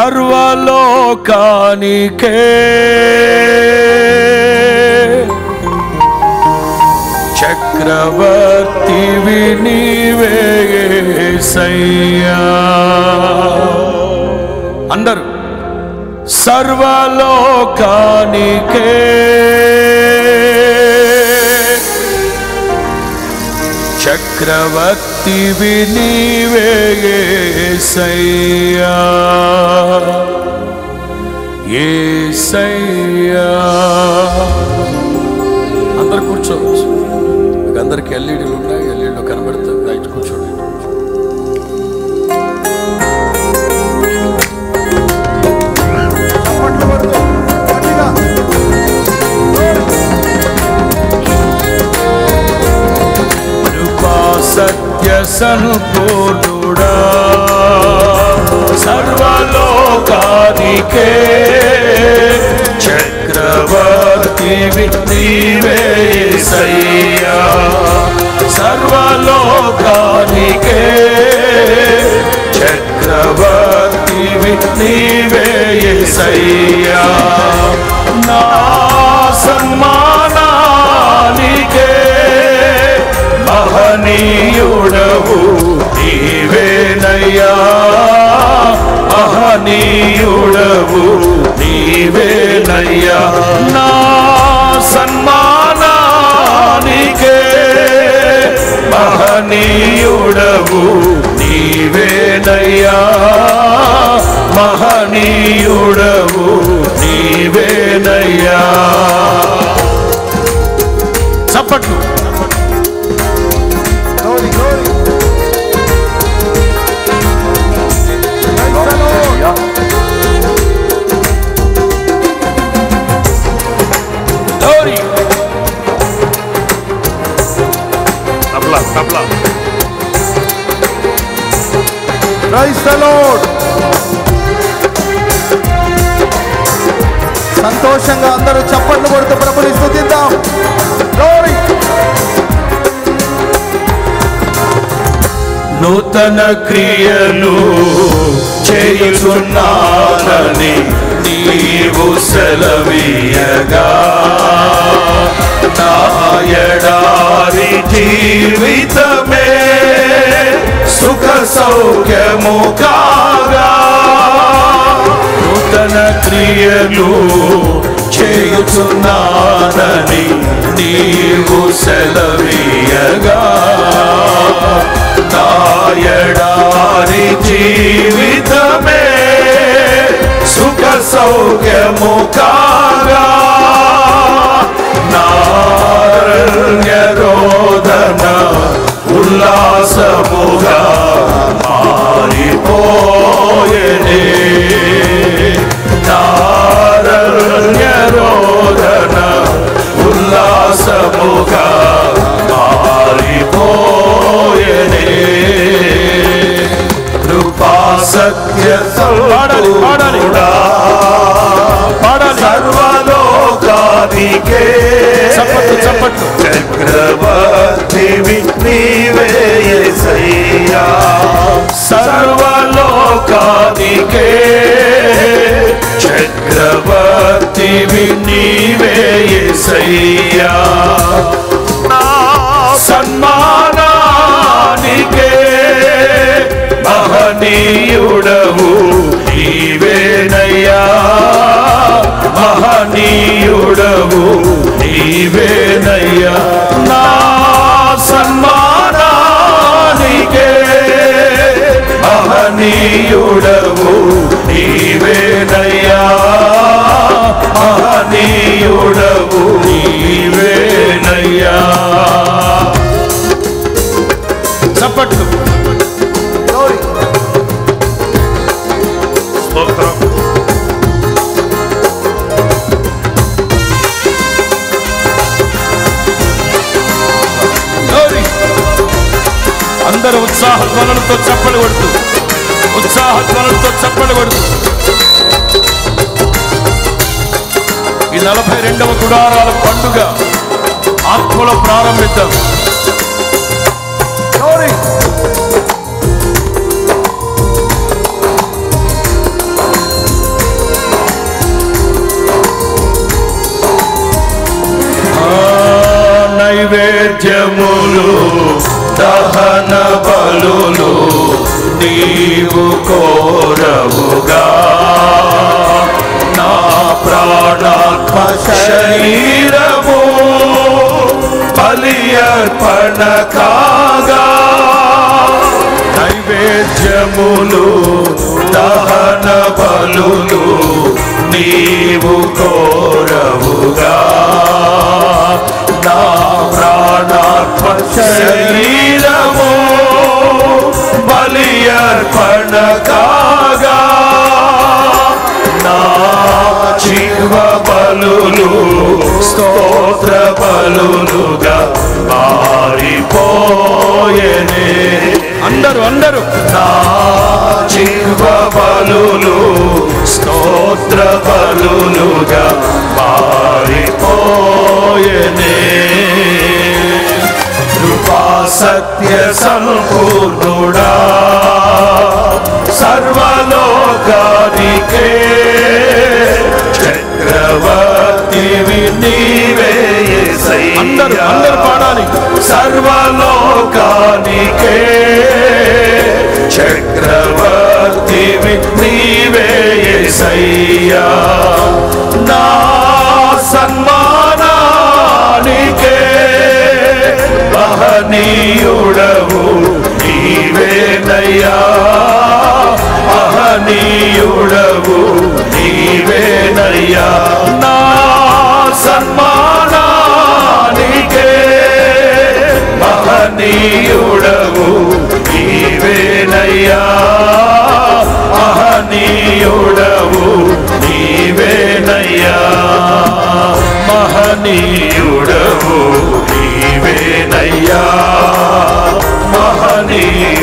సర్వలోకానికే చక్రవర్తివి నీవే యేసయ్యా అందరూ సర్వలోకానికే చక్రవర్తివి నీవే యేసయ్యా యేసయ్యా అందరు కూర్చోవచ్చు మీకు అందరికి ఎల్ఈడీలు ఉన్నాయి ఎల్ఈడీలో కనబడుతుంది రైట్ కూర్చోండి చప్పట్లు కొడుతూ గట్టిగా. కృపా సత్య సంపూర్ణుడా సర్వలోకానికే చక్రవర్తి నీవే యేసయ్యా సర్వలోకానికే చక్రవర్తి నీవే యేసయ్యా నా సన్మానానికే మహనీయుడవు నీవేనయ్యా మహనీయుడవు నీవేనయ్యా నా సన్మానానికే మహనీయుడవు నీవేనయ్యా మహనీయుడవు నీవేనయ్యా చప్పట్లు Glory, glory. Praise the Lord. Glory. Tabla tabla Praise the Lord. సంతోషంగా అందరూ చప్పట్లు కొడుతూ ప్రభుని స్తుతిద్దాం Glory. నూతన క్రియలు చేయుచున్నానని నీవు సెలవీయగా నాయడారి జీవితమే సుఖ సౌఖ్యము కాగా నూతన క్రియలు చేయుచున్నానని నీవు సెలవీయగా నాయడారి జీవితమే సుఖ సౌఖ్యము కాగా నారణ్య రోదన ఉల్లాసముగా మారిపోయనే నారణ్య రోదన ఉల్లాసముగా మారిపోయనే కృపా సత్య పాడాలి పాడాలి పాడాలి సర్వలోకానికే చప్పట్లు చప్పట్లు చక్రవర్తి నీవే యేసయ్యా సర్వలోకానికే చక్రవర్తి నీవే యేసయ్యా నా సన్మానానికే మహనీయుడవు నీవేనయ్యా మహనీయుడవు నీవేనయ్యా నా సన్మానానికే మహనీయుడవు నీవేనయ్యా మహనీయుడవు నీవేనయ్యా చప్పట్లు Glory. స్తోత్రం Glory. అందరూ ఉత్సాహ ధ్వనులతో చప్పలు కొడుతూ ఉత్సాహ ధ్వనులతో చప్పలు కొడుతూ ఈ నలభై రెండవ గుడారాల పండుగ ఆత్మలో ప్రారంభిద్దాం Glory. కాగా నైవేద్యములు దహన బలులు నీవు కోరవుగా నా ప్రాణాత్మ శరీరము బలి అర్పణ కాగా నా జీవ బలులు స్తోత్ర బలులుగా మారిపోయనే అందరూ అందరూ నా జీవ బలులు స్తోత్ర బలులుగా మారిపోయనే కృపా సత్య సంపూర్ణుడా సర్వలోకానికే చక్రవర్తివి నీవే అందరూ అందరూ పాడాలి సర్వలోకానికే చక్రవర్తివి నీవే సయ్యా నా సన్మానానికే మహనీయుడవు నీవేనయ్యా మహనీయుడవు నీవేనయ్యా నా సన్మానానికే మహనీయుడవు నీవేనయ్యా మహనీయుడవు నీవేనయ్యా మహనీయుడవు నీవేనయ్యా మహనీయుడవు